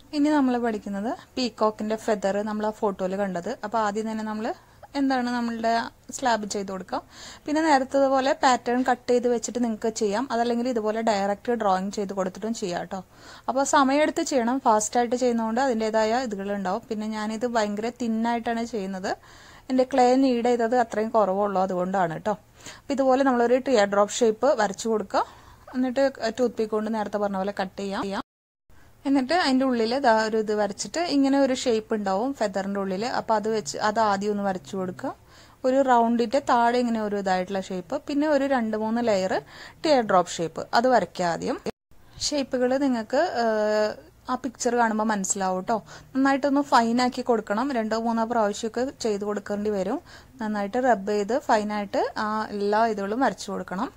ഇനി നമ്മൾ പഠിക്കുന്നത് പീകോക്കിന്റെ ഫെദർ നമ്മൾ ആ ഫോട്ടോയിൽ കണ്ടത് അപ്പോൾ ആദ്യം തന്നെ നമ്മൾ എന്താണ് നമ്മളുടെ സ്ലാബ് ചെയ്ത് കൊടുക്കാം പിന്നെ നേരത്തെ പോലെ പാറ്റേൺ കട്ട് ചെയ്ത് വെച്ചിട്ട് നിങ്ങൾക്ക് ചെയ്യാം അതല്ലെങ്കിൽ ഇതുപോലെ ഡയറക്റ്റ് ഡ്രോയിങ് ചെയ്ത് കൊടുത്തിട്ടും ചെയ്യാം കേട്ടോ അപ്പോൾ സമയമെടുത്ത് ചെയ്യണം ഫാസ്റ്റായിട്ട് ചെയ്യുന്നതുകൊണ്ട് അതിൻ്റെതായ ഇതുകളുണ്ടാവും പിന്നെ ഞാനിത് ഭയങ്കര തിന്നായിട്ടാണ് ചെയ്യുന്നത് എൻ്റെ ക്ലേ നീഡ് ചെയ്തത് അത്രയും കുറവുള്ളൂ അതുകൊണ്ടാണ് കേട്ടോ അപ്പോൾ ഇതുപോലെ നമ്മളൊരു ടിയർ ഡ്രോപ്പ് ഷേപ്പ് വരച്ചു കൊടുക്കുക എന്നിട്ട് ടൂത്ത് പീക്ക് കൊണ്ട് നേരത്തെ പറഞ്ഞ പോലെ കട്ട് ചെയ്യാം എന്നിട്ട് അതിന്റെ ഉള്ളിൽ ദാ ഒരു ഇത് വരച്ചിട്ട് ഇങ്ങനെ ഒരു ഷേപ്പ് ഉണ്ടാവും ഫെദറിന്റെ ഉള്ളിൽ അപ്പൊ അത് വെച്ച് അത് ആദ്യം ഒന്ന് വരച്ചു കൊടുക്കുക ഒരു റൗണ്ടിന്റെ താഴെ ഇങ്ങനെ ഒരു ഇതായിട്ടുള്ള ഷേപ്പ് പിന്നെ ഒരു രണ്ട് മൂന്ന് ലെയർ ടിയർ ഡ്രോപ്പ് ഷേപ്പ് അത് വരയ്ക്കുക ആദ്യം ഷേപ്പുകൾ നിങ്ങൾക്ക് ആ പിക്ചർ കാണുമ്പോൾ മനസ്സിലാവും കേട്ടോ നന്നായിട്ടൊന്ന് ഫൈനാക്കി കൊടുക്കണം രണ്ടോ മൂന്നോ പ്രാവശ്യമൊക്കെ ചെയ്ത് കൊടുക്കേണ്ടി വരും നന്നായിട്ട് റബ്ബ് ചെയ്ത് ഫൈനായിട്ട് ആ എല്ലാ ഇതുകളും വരച്ചു കൊടുക്കണം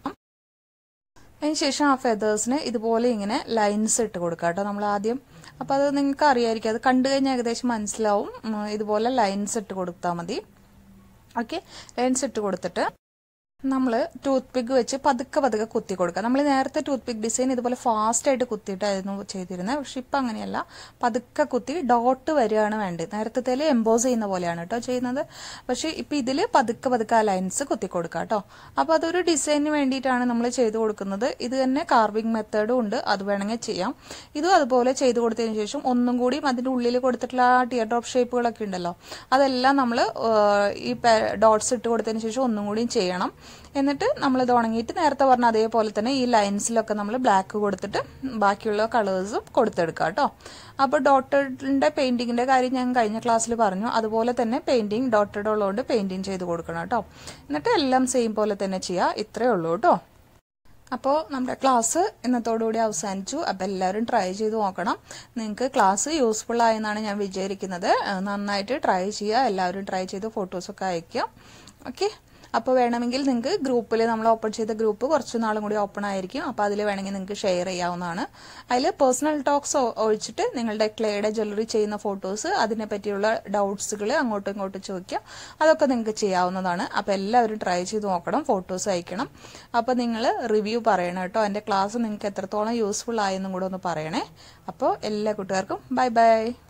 അതിനുശേഷം ആ ഫെതേഴ്സിന് ഇതുപോലെ ഇങ്ങനെ ലൈൻസ് ഇട്ട് കൊടുക്കുക കേട്ടോ നമ്മൾ ആദ്യം അപ്പോൾ അത് നിങ്ങൾക്ക് അറിയായിരിക്കും അത് കണ്ടു കഴിഞ്ഞാൽ ഏകദേശം മനസ്സിലാവും ഇതുപോലെ ലൈൻസ് ഇട്ട് കൊടുത്താൽ മതി ഓക്കെ ലൈൻസ് ഇട്ട് കൊടുത്തിട്ട് നമ്മൾ ടൂത്ത് പിക്ക് വെച്ച് പതുക്കെ പതുക്കെ കുത്തി കൊടുക്കുക നമ്മൾ നേരത്തെ ടൂത്ത് പിക്ക് ഡിസൈൻ ഇതുപോലെ ഫാസ്റ്റ് ആയിട്ട് കുത്തിയിട്ടായിരുന്നു ചെയ്തിരുന്നത് പക്ഷെ ഇപ്പം അങ്ങനെയല്ല പതുക്കെ കുത്തി ഡോട്ട് വരികയാണ് വേണ്ടത് നേരത്തെ എംബോസ് ചെയ്യുന്ന പോലെയാണ് കേട്ടോ ചെയ്യുന്നത് പക്ഷെ ഇപ്പം ഇതിൽ പതുക്കെ പതുക്കെ ആ ലൈൻസ് കുത്തി കൊടുക്കുക കേട്ടോ അപ്പോൾ അതൊരു ഡിസൈനിന് വേണ്ടിയിട്ടാണ് നമ്മൾ ചെയ്തു കൊടുക്കുന്നത് ഇത് തന്നെ കാർവിംഗ് മെത്തേഡും ഉണ്ട് അത് വേണമെങ്കിൽ ചെയ്യാം ഇതും അതുപോലെ ചെയ്തു കൊടുത്തതിന് ശേഷം ഒന്നും കൂടി അതിൻ്റെ ഉള്ളിൽ കൊടുത്തിട്ടുള്ള ആ ടിയർ ഡ്രോപ്പ് ഷേപ്പുകളൊക്കെ ഉണ്ടല്ലോ അതെല്ലാം നമ്മൾ ഈ ഡോട്ട്സ് ഇട്ട് കൊടുത്തതിന് ശേഷം ഒന്നും കൂടിയും ചെയ്യണം എന്നിട്ട് നമ്മൾ ഇത് ഉണങ്ങിയിട്ട് നേരത്തെ പറഞ്ഞ അതേപോലെ തന്നെ ഈ ലൈൻസിലൊക്കെ നമ്മൾ ബ്ലാക്ക് കൊടുത്തിട്ട് ബാക്കിയുള്ള കളേഴ്സും കൊടുത്തെടുക്കുക കേട്ടോ അപ്പോൾ ഡോട്ടഡിന്റെ പെയിന്റിങ്ങിന്റെ കാര്യം ഞാൻ കഴിഞ്ഞ ക്ലാസ്സിൽ പറഞ്ഞു അതുപോലെ തന്നെ പെയിന്റിങ് ഡോട്ടഡ് ഉള്ളതുകൊണ്ട് പെയിന്റിങ് ചെയ്ത് കൊടുക്കണം കേട്ടോ എന്നിട്ട് എല്ലാം സെയിം പോലെ തന്നെ ചെയ്യുക ഇത്രയേ ഉള്ളൂ കേട്ടോ അപ്പോൾ നമ്മുടെ ക്ലാസ് ഇന്നത്തോടുകൂടി അവസാനിച്ചു അപ്പോൾ എല്ലാവരും ട്രൈ ചെയ്ത് നോക്കണം നിങ്ങൾക്ക് ക്ലാസ് യൂസ്ഫുൾ ആയെന്നാണ് ഞാൻ വിചാരിക്കുന്നത് നന്നായിട്ട് ട്രൈ ചെയ്യുക എല്ലാവരും ട്രൈ ചെയ്ത് ഫോട്ടോസൊക്കെ അയക്കുക ഓക്കെ അപ്പോൾ വേണമെങ്കിൽ നിങ്ങൾക്ക് ഗ്രൂപ്പിൽ നമ്മൾ ഓപ്പൺ ചെയ്ത ഗ്രൂപ്പ് കുറച്ച് നാളും കൂടി ഓപ്പൺ ആയിരിക്കും അപ്പോൾ അതിൽ വേണമെങ്കിൽ നിങ്ങൾക്ക് ഷെയർ ചെയ്യാവുന്നതാണ് അതിൽ പേഴ്സണൽ ടോക്സ് ഒഴിച്ചിട്ട് നിങ്ങളുടെ ക്ലേയുടെ ജ്വല്ലറി ചെയ്യുന്ന ഫോട്ടോസ് അതിനെ പറ്റിയുള്ള ഡൗട്ട്സുകൾ അങ്ങോട്ടും ഇങ്ങോട്ടും ചോദിക്കുക അതൊക്കെ നിങ്ങൾക്ക് ചെയ്യാവുന്നതാണ് അപ്പോൾ എല്ലാവരും ട്രൈ ചെയ്ത് നോക്കണം ഫോട്ടോസ് അയക്കണം അപ്പോൾ നിങ്ങൾ റിവ്യൂ പറയണം കേട്ടോ എൻ്റെ ക്ലാസ് നിങ്ങൾക്ക് എത്രത്തോളം യൂസ്ഫുൾ ആയെന്നും കൂടെ ഒന്ന് പറയണേ അപ്പോൾ എല്ലാ കൂട്ടുകാർക്കും ബൈ ബൈ